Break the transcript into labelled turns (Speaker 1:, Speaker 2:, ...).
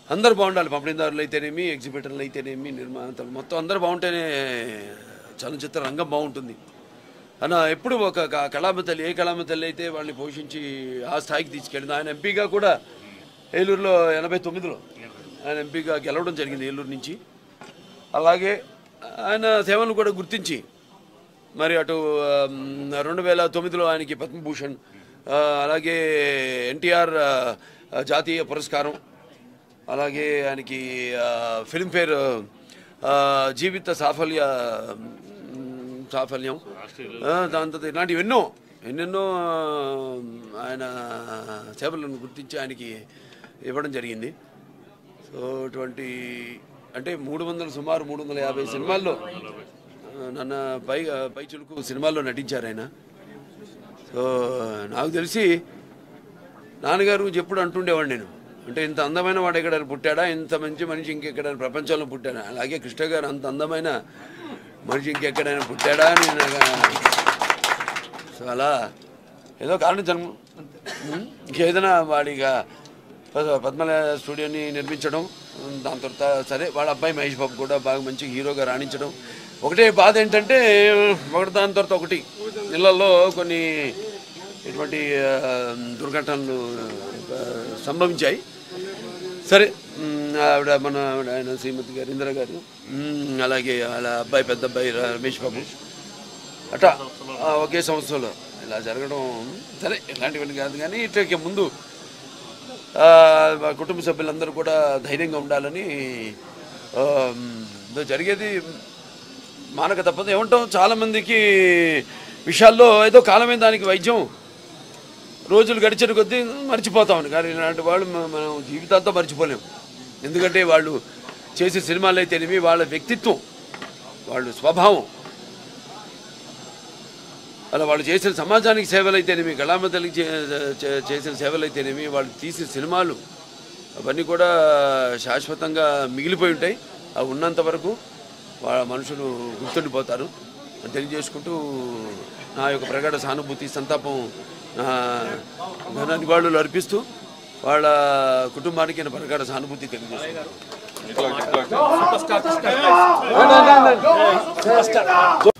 Speaker 1: అందరు బాగుండాలి పంపిణీదారులు అయితేనేమి ఎగ్జిబిటర్లు అయితేనేమి నిర్మాతలు మొత్తం అందరు బాగుంటేనే చలనచిత్ర రంగం బాగుంటుంది అన్న ఎప్పుడు ఒక క- కళామ తల్లి ఏ కళామ తల్లి అయితే వాళ్ళని పోషించి ఆ స్థాయికి తీసుకెళ్ళింది ఆయన ఎంపీగా కూడా ఏలూరులో ఎనభై తొమ్మిదిలో ఆయన ఎంపీగా గెలవడం జరిగింది ఏలూరు నుంచి అలాగే ఆయన సేవలను కూడా గుర్తించి మరి అటు ఆమ్, రెండు వేల తొమ్మిదిలో ఆయనకి పద్మభూషణ్ ఆ, అలాగే ఎన్టీఆర్ ఆ, జాతీయ పురస్కారం అలాగే ఆయనకి ఆ, ఫిల్మ్ఫేర్ ఆ, జీవిత సాఫల్య మ్, సాఫల్యం ఆ, దాని తర్వాత ఇలాంటివి ఎన్నో ఎన్నెన్నో ఆ, ఆయన సేవలను గుర్తించి ఆయనకి ఇవ్వడం జరిగింది సో అటువంటి అంటే మూడు వందల సుమారు మూడు వందల యాభై సినిమాల్లో ఆ, నన్న పై పై చులుకు సినిమాల్లో నటించారు ఆయన సో నాకు తెలిసి నాన్నగారు గురించి ఎప్పుడు అంటుండేవాడు నేను అంటే ఇంత అందమైన వాడు ఎక్కడైనా పుట్టాడా ఇంత మంచి మనిషి ఇంకెక్కడైనా ప్రపంచంలో పుట్టాడా అలాగే కృష్ణ గారు అంత అందమైన మనిషి ఇంకెక్కడైనా పుట్టాడా అని నాకు సో అలా ఏదో కారణం జన్మ ఉం? ఇంకేదైనా వాడిగా ప- పద్మల స్టూడియోని నిర్మించడం ఉం, దాని తర్వాత సరే వాళ్ళ అబ్బాయి మహేష్ బాబు కూడా బాగా మంచి హీరోగా రాణించడం ఒకటే బాధ ఏంటంటే ఒకటి దాని తర్వాత ఒకటి ఇళ్లలో కొన్ని ఇటువంటి ఆ, దుర్ఘటనలు ఆ, సంభవించాయి సరే ఉమ్, ఆవిడ మన ఆవిడ ఆయన శ్రీమతి గారు ఇందిరా గారు ఉమ్, అలాగే వాళ్ళ అబ్బాయి పెద్ద అబ్బాయి రమేష్ బాబు అట్లా ఆ, ఒకే సంవత్సరంలో ఇలా జరగడం సరే ఇలాంటివన్నీ కాదు కానీ ఇట్లా ముందు ఆ, మా కుటుంబ సభ్యులందరూ కూడా ధైర్యంగా ఉండాలని ఆ, ఉమ్, జరిగేది మానక తప్పదు ఏమంటాం చాలామందికి విషయాల్లో ఏదో కాలమే దానికి వైద్యం రోజులు గడిచిన కొద్దీ మర్చిపోతాం కానీ ఇలాంటి వాళ్ళు మ- మనం జీవితాంతం మర్చిపోలేం ఎందుకంటే వాళ్ళు చేసే సినిమాలు అయితేనేమి వాళ్ళ వ్యక్తిత్వం వాళ్ళ స్వభావం అలా వాళ్ళు చేసిన సమాజానికి సేవలు అయితేనేమి కళామతలకి చే- చే- చేసిన సేవలు అయితేనేమి వాళ్ళు తీసిన సినిమాలు అవన్నీ కూడా శాశ్వతంగా మిగిలిపోయి ఉంటాయి అవి ఉన్నంత వరకు వాళ్ళ మనుషులు గుర్తుండిపోతారు అని తెలియజేసుకుంటూ నా యొక్క ప్రగాఢ సానుభూతి సంతాపం నా ఘన నివాళులు అర్పిస్తూ వాళ్ళ కుటుంబానికి నేను ప్రగాఢ సానుభూతి తెలియజేస్తాను